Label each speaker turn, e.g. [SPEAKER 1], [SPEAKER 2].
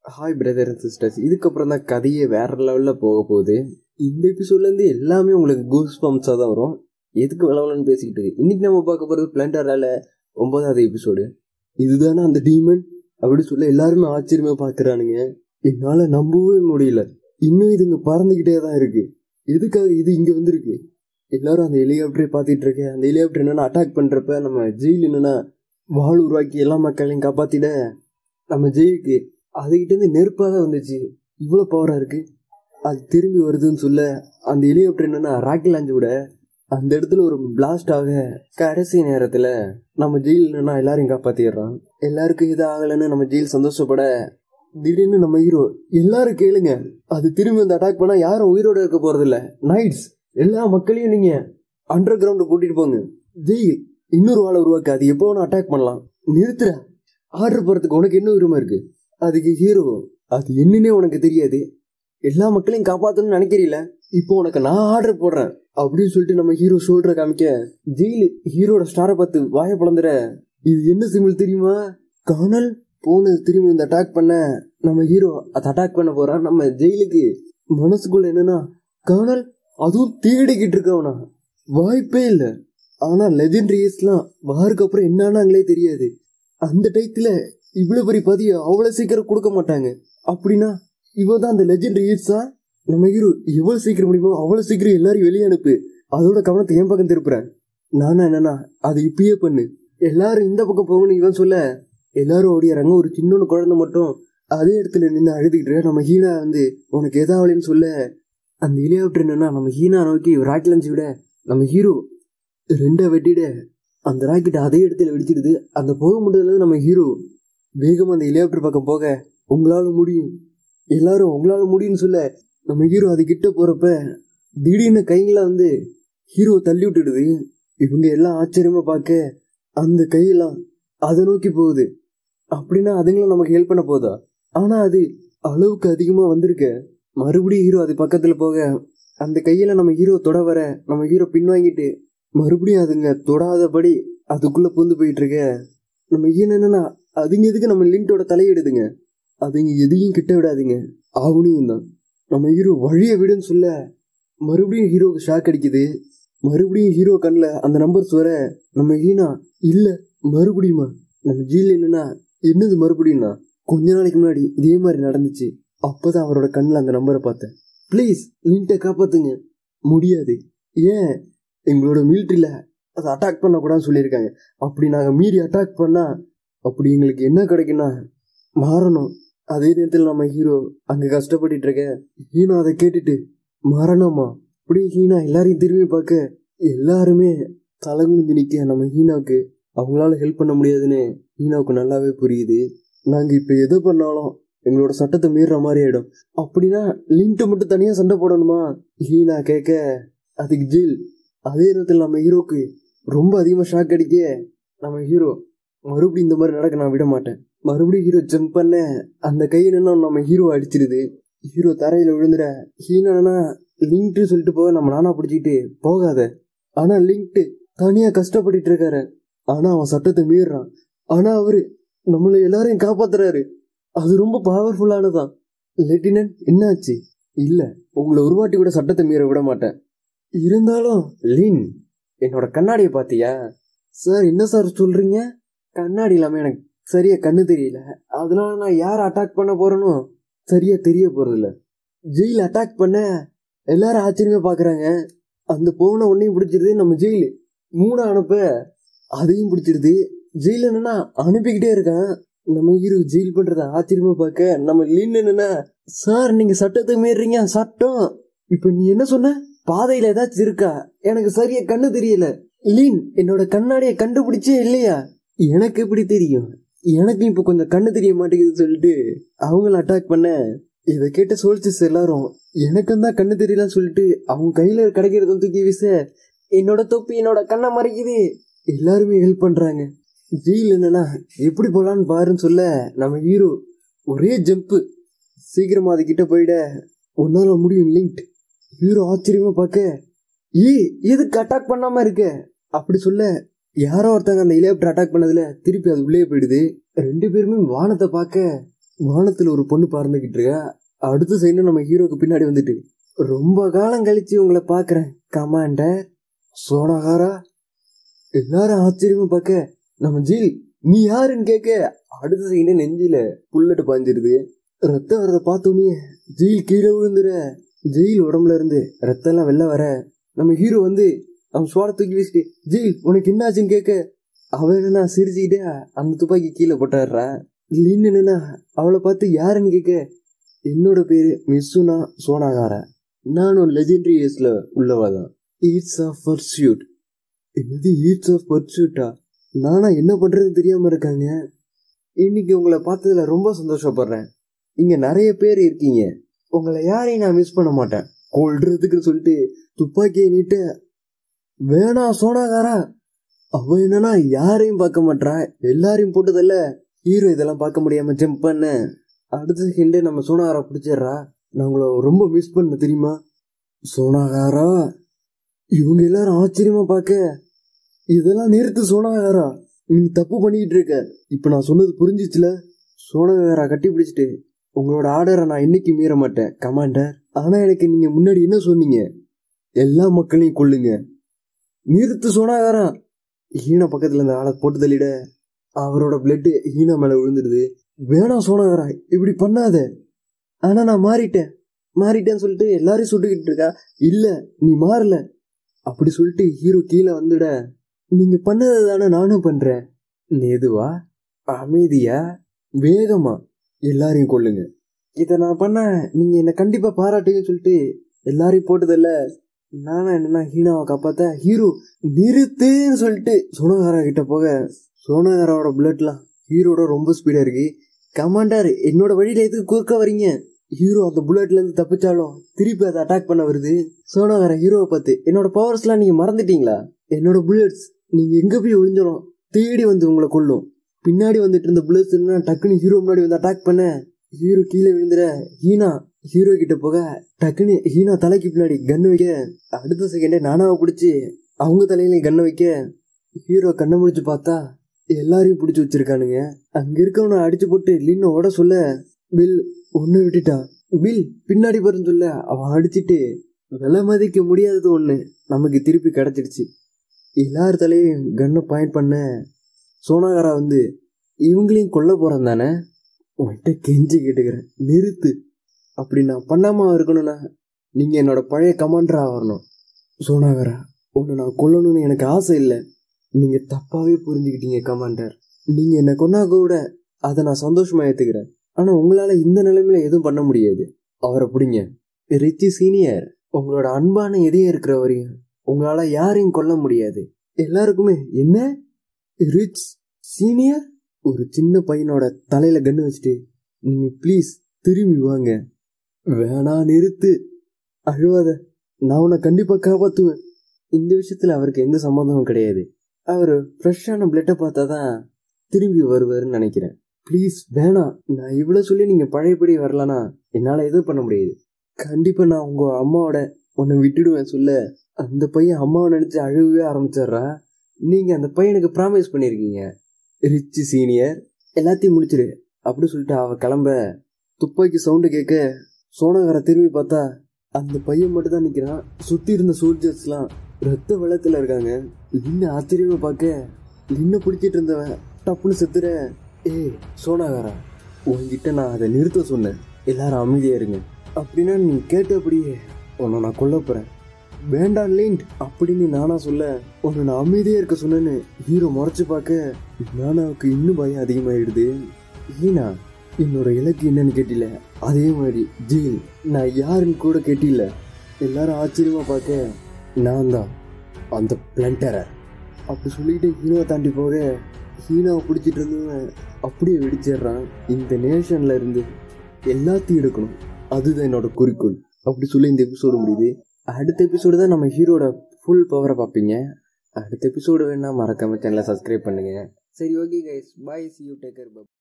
[SPEAKER 1] Hi brother and sisters இதுக்கப்புறம் தான் கதையே வேற லெவலில் போக போகுது இந்த எபிசோட்லேருந்து எல்லாமே உங்களுக்கு கூஸ் பம்ப்ஸாக தான் வரும் எதுக்கு விளவலன்னு பேசிக்கிட்டு இன்னைக்கு நம்ம பார்க்க போகிறது பிளான்டரால ஒன்பதாவது எபிசோடு இதுதானே அந்த டீமன் அப்படி சொல்ல எல்லாருமே ஆச்சரியமா பார்க்குறானுங்க என்னால் நம்பவே முடியல இன்னும் இது இங்கே பறந்துக்கிட்டே தான் இருக்கு எதுக்காக இது இங்கே வந்திருக்கு எல்லாரும் அந்த ஹெலிகாப்டரை பார்த்துட்டு இருக்க அந்த ஹெலிகாப்டர் என்னன்னா அட்டாக் பண்ணுறப்ப நம்ம ஜெயில் என்னன்னா வாழ் உருவாக்கி எல்லா மக்களையும் காப்பாற்றிட நம்ம ஜெயிலுக்கு அதுகிட்டேருந்து நெருப்பாக தான் வந்துச்சு இவ்வளோ பவராக இருக்கு அது திரும்பி வருதுன்னு சொல்ல அந்த ஹெலிகாப்டர் என்னன்னா ராக்கெட் லாஞ்சு விட அந்த இடத்துல ஒரு பிளாஸ்ட் ஆக கடைசி நேரத்தில் நம்ம ஜெயில் என்னன்னா எல்லாரையும் காப்பாற்றிடுறான் எல்லாருக்கும் இது ஆகலைன்னு நம்ம ஜெயில் சந்தோஷப்பட திடீர்னு நம்ம ஹீரோ எல்லாரும் கேளுங்க அது திரும்பி வந்து அட்டாக் பண்ணா யாரும் உயிரோட இருக்க போறதில்ல நைட்ஸ் எல்லா மக்களையும் நீங்க அண்டர் கிரவுண்ட் கூட்டிட்டு போங்க ஜெயில் இன்னொரு வாழை உருவாக்க அது எப்போ வேணா அட்டாக் பண்ணலாம் நிறுத்துற ஆர்டர் போறதுக்கு உனக்கு என்ன உரிமை இருக்கு அதுக்கு ஹீரோ அது என்னன்னே உனக்கு தெரியாது எல்லா மக்களையும் காப்பாத்தணும்னு நினைக்கிறீல இப்போ உனக்கு நான் ஆர்டர் போடுறேன் அப்படின்னு சொல்லிட்டு நம்ம ஹீரோ ஷோல்டரை காமிக்க ஜெயிலு ஹீரோட ஸ்டாரை பார்த்து வாய பிளந்துற இது என்ன சிம்பிள் தெரியுமா காணல் போனது திரும்பி வந்து அட்டாக் பண்ண நம்ம ஹீரோ அதை அட்டாக் பண்ண போறான் நம்ம ஜெயிலுக்கு மனசுக்குள்ள என்னன்னா காணல் அதுவும் தேடிக்கிட்டு இருக்கவனா வாய்ப்பே இல்லை ஆனா லெஜெண்டரிஸ்லாம் வாருக்கு அப்புறம் என்னன்னாங்களே தெரியாது அந்த டைத்துல இவ்வளவு பெரிய பதிய அவ்வளவு சீக்கிரம் கொடுக்க மாட்டாங்க அப்படின்னா இவ தான் அந்த லெஜெண்டரி ஈட்ஸா நம்ம ஹீரோ எவ்வளவு சீக்கிரம் முடியுமோ அவ்வளவு சீக்கிரம் எல்லாரையும் வெளியே அனுப்பு அதோட கவனத்தை என் பக்கம் திருப்புறேன் நானா என்னன்னா அது இப்பயே பண்ணு எல்லாரும் இந்த பக்கம் போகணும்னு இவன் சொல்ல எல்லாரும் ஓடியாராங்க ஒரு சின்ன குழந்தை மட்டும் அதே இடத்துல நின்று அழுதுகிட்டு இருக்க. நம்ம ஹீனா வந்து உனக்கு எதாவளின்னு சொல்ல அந்த ஹெலிகாப்டர் என்னன்னா நம்ம ஹீனா நோக்கி ராக்கெட் லஞ்சு விட நம்ம ஹீரோ ரெண்டா வெட்டிட அந்த ராக்கெட் அதே இடத்துல வெடிச்சிடுது அந்த போக முடியல நம்ம ஹீரோ வேகமா அந்த ஹெலிகாப்டர் பக்கம் போக உங்களால முடியும் எல்லாரும் உங்களால முடியும்னு சொல்ல நம்ம ஹீரோ அது கிட்ட போறப்ப திடீர்னு கைங்கள வந்து ஹீரோ தள்ளி விட்டுடுது இவங்க எல்லாம் ஆச்சரியமா பார்க்க அந்த கையெல்லாம் அதை நோக்கி போகுது அப்படின்னா அதுங்களும் நமக்கு ஹெல்ப் பண்ண போதா ஆனா அது அளவுக்கு அதிகமா வந்திருக்க மறுபடியும் ஹீரோ அது பக்கத்துல போக அந்த கையில நம்ம ஹீரோ தொட வர நம்ம ஹீரோ பின்வாங்கிட்டு மறுபடியும் அதுங்க தொடாதபடி அதுக்குள்ள புந்து போயிட்டு இருக்க நம்ம ஈன என்னன்னா அதுங்க எதுக்கு நம்ம லிண்டோட தலையிடுதுங்க அதுங்க எதையும் கிட்ட விடாதுங்க ஆவணியும் தான் நம்ம ஹீரோ வழியை விடுன்னு சொல்ல மறுபடியும் ஹீரோக்கு ஷாக் அடிக்குது மறுபடியும் ஹீரோ கண்ணில் அந்த நம்பர்ஸ் வர நம்ம ஹீனா இல்ல மறுபடியுமா நம்ம ஜீல் என்னன்னா என்னது மறுபடியும்னா கொஞ்ச நாளைக்கு முன்னாடி இதே மாதிரி நடந்துச்சு அப்பதான் அவரோட கண்ணில் அந்த நம்பரை பார்த்தேன் ப்ளீஸ் லிண்ட்டை காப்பாத்துங்க முடியாது ஏன் எங்களோட மிலிட்ரியில அதை அட்டாக் பண்ணக்கூடாதுன்னு சொல்லியிருக்காங்க அப்படி நாங்கள் மீறி அட்டாக் பண்ணா அப்படி எங்களுக்கு என்ன கிடைக்குன்னா மாறணும் அதே நேரத்தில் நம்ம ஹீரோ அங்கே கஷ்டப்பட்டுட்டு இருக்க ஹீனா அதை கேட்டுட்டு மரணமா அப்படியே ஹீனா எல்லாரையும் திரும்பி பார்க்க எல்லாருமே தலைகுனிஞ்சு நிற்க நம்ம ஹீனாவுக்கு அவங்களால ஹெல்ப் பண்ண முடியாதுன்னு ஹீனாவுக்கு நல்லாவே புரியுது நாங்கள் இப்போ எது பண்ணாலும் எங்களோட சட்டத்தை மீறுற மாதிரி ஆயிடும் அப்படின்னா லிங்க்ட்டு மட்டும் தனியாக சண்டை போடணுமா ஹீனா கேட்க அதுக்கு ஜெயில் அதே நேரத்தில் நம்ம ஹீரோக்கு ரொம்ப அதிகமாக ஷாக் அடிக்க நம்ம ஹீரோ மறுபடியும் இந்த மாதிரி நடக்க நான் விட மாட்டேன் மறுபடியும் ஹீரோ ஜம்ப் பண்ண அந்த கை என்னன்னா நம்ம ஹீரோ அடிச்சிருது ஹீரோ தரையில் விழுந்துட ஹீனா லிங்க்ட்டு சொல்லிட்டு போக நம்ம நானா பிடிச்சிக்கிட்டு போகாத ஆனா லிங்க்ட்டு தனியா கஷ்டப்பட்டுட்டு இருக்காரு ஆனா அவன் சட்டத்தை மீறுறான் ஆனா அவரு நம்மளை எல்லாரையும் காப்பாத்துறாரு அது ரொம்ப பவர்ஃபுல்லானதான் லெப்டினன்ட் என்னாச்சு இல்ல உங்களை ஒரு வாட்டி கூட சட்டத்தை மீற விட மாட்டேன் இருந்தாலும் லின் என்னோட கண்ணாடியை பாத்தியா சார் என்ன சார் சொல்றீங்க கண்ணாடி இல்லாம எனக்கு சரியா கண்ணு தெரியல அதனால நான் யார் அட்டாக் பண்ண போறேனோ சரியா தெரிய போறதில்ல ஜெயில் அட்டாக் பண்ண எல்லாரும் ஆச்சரியமா பாக்குறாங்க அந்த போன ஒன்னையும் பிடிச்சிருது நம்ம ஜெயிலு மூணு அனுப்ப அதையும் பிடிச்சிருது ஜெயில் என்னன்னா அனுப்பிக்கிட்டே இருக்கான் நம்ம ஹீரோ ஜெயில் பண்றத ஆச்சரியமா பார்க்க நம்ம லின் என்னன்னா சார் நீங்க சட்டத்தை மீறீங்க சட்டம் இப்ப நீ என்ன சொன்ன பாதையில ஏதாச்சும் இருக்கா எனக்கு சரியா கண்ணு தெரியல லீன் என்னோட கண்ணாடியை கண்டுபிடிச்சே இல்லையா எனக்கு எப்படி தெரியும் எனக்கு இப்ப கொஞ்சம் கண்ணு தெரிய மாட்டேங்குதுன்னு சொல்லிட்டு அவங்கள அட்டாக் பண்ண இதை கேட்ட சோல்ஜர்ஸ் எல்லாரும் எனக்கும் தான் கண்ணு தெரியலன்னு சொல்லிட்டு அவங்க கையில கிடைக்கிறத தூக்கி வீச என்னோட தொப்பி என்னோட கண்ணை மறைக்குது எல்லாருமே ஹெல்ப் பண்றாங்க ஜெயில் என்னன்னா எப்படி போலான்னு பாருன்னு சொல்ல நம்ம ஹீரோ ஒரே ஜம்ப்பு சீக்கிரமா அது கிட்ட போயிட உன்னால முடியும் லிங்க் ஹீரோ ஆச்சரியமா பார்க்க ஏய் எதுக்கு அட்டாக் பண்ணாம இருக்க அப்படி சொல்ல யாரோ ஒருத்தங்க அந்த ஹெலிகாப்டர் அட்டாக் பண்ணதுல திருப்பி அது உள்ளே போயிடுது ரெண்டு பேருமே வானத்தை பார்க்க வானத்துல ஒரு பொண்ணு பறந்துகிட்டு இருக்கா அடுத்த சைடு நம்ம ஹீரோக்கு பின்னாடி வந்துட்டு ரொம்ப காலம் கழிச்சு உங்களை பாக்குறேன் கமாண்டர் சோனகாரா எல்லாரும் ஆச்சரியமா பார்க்க நம்ம ஜீல் நீ யாருன்னு கேட்க அடுத்த சைடு நெஞ்சில புல்லட்டு பாஞ்சிருது ரத்தம் வரத பார்த்தோன்னே ஜெயில் கீழே விழுந்துற ஜெயில் உடம்புல இருந்து ரத்தம் எல்லாம் வெளில வர நம்ம ஹீரோ வந்து அவன் சுவாட தூக்கி வீசிட்டு ஜெயில் உனக்கு என்னாச்சுன்னு கேட்க அவன் என்னன்னா சிரிச்சுக்கிட்டே அந்த துப்பாக்கி கீழே போட்டாடுறா லின்னு என்னன்னா அவளை பார்த்து யாருன்னு கேட்க என்னோட பேரு மிஸ்ஸுனா சோனாகாரா நானும் லெஜெண்டரி ஏஸ்ல உள்ளவா தான் ஈட்ஸ் ஆஃப் பர்சியூட் என்னது ஈட்ஸ் ஆஃப் பர்சியூட்டா நானா என்ன பண்றதுன்னு தெரியாம இருக்காங்க இன்னைக்கு உங்களை பார்த்ததுல ரொம்ப சந்தோஷப்படுறேன் இங்க நிறைய பேர் இருக்கீங்க உங்களை யாரையும் நான் மிஸ் பண்ண மாட்டேன் கொல்றதுக்கு சொல்லிட்டு துப்பாக்கியை நீட்ட வேணா சோனாகாரா அவ என்னன்னா யாரையும் பார்க்க மாட்டா எல்லாரையும் போட்டதில்ல ஹீரோ இதெல்லாம் பார்க்க முடியாம ஜம்ப் பண்ண அடுத்த செகண்டே நம்ம சோனாகாரா பிடிச்சிடுறா நான் உங்களை ரொம்ப மிஸ் பண்ண தெரியுமா சோனாகாரா இவங்க எல்லாரும் ஆச்சரியமா பார்க்க இதெல்லாம் நிறுத்து சோனாகாரா நீ தப்பு பண்ணிட்டு இருக்க இப்ப நான் சொன்னது புரிஞ்சிச்சுல சோனாகாரா கட்டி பிடிச்சிட்டு உங்களோட ஆர்டரை நான் இன்னைக்கு மீற மாட்டேன் கமாண்டர் ஆனா எனக்கு நீங்க முன்னாடி என்ன சொன்னீங்க எல்லா மக்களையும் கொல்லுங்க நிறுத்து சோனாகாரா ஹீனா பக்கத்துல இந்த ஆளை போட்டு தள்ளிட அவரோட பிளட்டு ஹீனா மேல விழுந்துடுது வேணாம் சோனாகாரா இப்படி பண்ணாத ஆனா நான் மாறிட்டேன் மாறிட்டேன்னு சொல்லிட்டு எல்லாரையும் சுட்டுக்கிட்டு இருக்கா இல்ல நீ மாறல அப்படி சொல்லிட்டு ஹீரோ கீழே வந்துட நீங்க பண்ணது தானே நானும் பண்றேன் நேதுவா அமைதியா வேகமா எல்லாரையும் கொல்லுங்க இதை நான் பண்ண நீங்க என்ன கண்டிப்பா பாராட்டுங்கன்னு சொல்லிட்டு எல்லாரையும் போட்டதில்ல நானா என்னன்னா ஹீனாவை காப்பாத்த ஹீரோ நிறுத்துன்னு சொல்லிட்டு சோனகாரா கிட்ட போக சோனகாராவோட புல்லட்லாம் ஹீரோட ரொம்ப ஸ்பீடா இருக்கு கமாண்டர் என்னோட வழியில எதுக்கு குறுக்க வரீங்க ஹீரோ அந்த புல்லட்ல இருந்து தப்பிச்சாலும் திருப்பி அதை அட்டாக் பண்ண வருது சோனகாரா ஹீரோவை பார்த்து என்னோட பவர்ஸ்லாம் நீங்க மறந்துட்டீங்களா என்னோட புல்லட்ஸ் நீங்க எங்க போய் ஒளிஞ்சாலும் தேடி வந்து உங்களை கொல்லும் பின்னாடி வந்துட்டு இருந்த புல்லட்ஸ் டக்குன்னு ஹீரோ முன்னாடி வந்து அட்டாக் பண்ண ஹீரோ கீழே விழுந்துற ஹீனா ஹீரோ கிட்ட போக டக்குன்னு ஹீனா தலைக்கு பின்னாடி கன்னு வைக்க அடுத்த செகண்டே நானாவை பிடிச்சி அவங்க தலையிலையும் கண்ணை வைக்க ஹீரோ கண்ணை முடிச்சு பார்த்தா எல்லாரையும் பிடிச்சி வச்சிருக்கானுங்க அங்க இருக்கவனை அடிச்சு போட்டு லின்னு ஓட சொல்ல பில் ஒன்னு விட்டுட்டா பில் பின்னாடி பாருன்னு சொல்ல அவன் அடிச்சிட்டு விலை மதிக்க முடியாதது ஒண்ணு நமக்கு திருப்பி கிடைச்சிடுச்சு எல்லார் தலையும் கன்னை பாயிண்ட் பண்ண சோனாகாரா வந்து இவங்களையும் கொல்ல போறான் தானே உன்கிட்ட கெஞ்சி கேட்டுக்கிறேன் நிறுத்து அப்படி நான் பண்ணாம இருக்கணும்னா நீங்க என்னோட பழைய கமாண்டரா வரணும் சோனாகரா உன்னை நான் கொல்லணும்னு எனக்கு ஆசை இல்லை நீங்க தப்பாவே புரிஞ்சுக்கிட்டீங்க கமாண்டர் நீங்க என்ன கொன்னா கூட அதை நான் சந்தோஷமா ஏத்துக்கிறேன் ஆனா உங்களால இந்த நிலைமையில எதுவும் பண்ண முடியாது அவரை பிடிங்க ரிச்சி சீனியர் உங்களோட அன்பான இதயம் இருக்கிற வரையும் உங்களால யாரையும் கொல்ல முடியாது எல்லாருக்குமே என்ன ரிச் சீனியர் ஒரு சின்ன பையனோட தலையில கண்ணு வச்சுட்டு நீங்க ப்ளீஸ் திரும்பி வாங்க வேணா நிறுத்து அழுவாத நான் உன்னை கண்டிப்பா காப்பாத்துவேன் இந்த விஷயத்துல அவருக்கு எந்த சம்மந்தமும் கிடையாது அவர் ஃப்ரெஷ்ஷான பிளட்டை பார்த்தா தான் திரும்பி வருவாருன்னு நினைக்கிறேன் ப்ளீஸ் வேணாம் நான் இவ்வளோ சொல்லி நீங்க பழையபடி வரலனா என்னால எதுவும் பண்ண முடியாது கண்டிப்பா நான் உங்க அம்மாவோட உன்னை விட்டுடுவேன் சொல்ல அந்த பையன் அம்மாவை நினைச்சு அழுகவே ஆரம்பிச்சிடுறா நீங்க அந்த பையனுக்கு ப்ராமிஸ் பண்ணிருக்கீங்க ரிச் சீனியர் எல்லாத்தையும் முடிச்சிரு அப்படி சொல்லிட்டு அவ கிளம்ப துப்பாக்கி சவுண்டு கேட்க சோனகரை திரும்பி பார்த்தா அந்த பையன் மட்டும் தான் நிக்கிறான் சுத்தி இருந்த சோல்ஜர்ஸ்லாம் ரத்த வெள்ளத்துல இருக்காங்க லின்னு ஆச்சரியமா பார்க்க லின்ன பிடிச்சிட்டு இருந்தவன் டப்புன்னு செத்துற ஏய் சோனாகாரா உன்கிட்ட நான் அதை நிறுத்த சொன்னேன் எல்லாரும் அமைதியா இருங்க அப்படின்னா நீ கேட்டபடியே உன்னை நான் கொல்ல போறேன் வேண்டாம் லிண்ட் அப்படின்னு நானா சொல்ல உன்னை நான் அமைதியா இருக்க சொன்னேன்னு ஹீரோ முறைச்சு பார்க்க நானாவுக்கு இன்னும் பயம் அதிகமாயிடுது ஈனா என்னோட இலக்கு என்னன்னு கேட்டில அதே மாதிரி ஜீல் நான் யாருன்னு கூட கேட்டில எல்லாரும் ஆச்சரியமா பார்க்க நான் தான் அந்த பிளண்டரை அப்படி சொல்லிட்டு ஹீரோவை தாண்டி போக ஹீனாவை பிடிச்சிட்டு இருந்தவன் அப்படியே வெடிச்சிடுறான் இந்த நேஷன்ல இருந்து எல்லாத்தையும் எடுக்கணும் அதுதான் என்னோட குறிக்கோள் அப்படி சொல்லி இந்த எபிசோடு முடியுது அடுத்த எபிசோடு தான் நம்ம ஹீரோட ஃபுல் பவரை பார்ப்பீங்க அடுத்த எபிசோடு வேணா மறக்காம சேனலை சப்ஸ்கிரைப் பண்ணுங்க சரி okay guys bye see you taker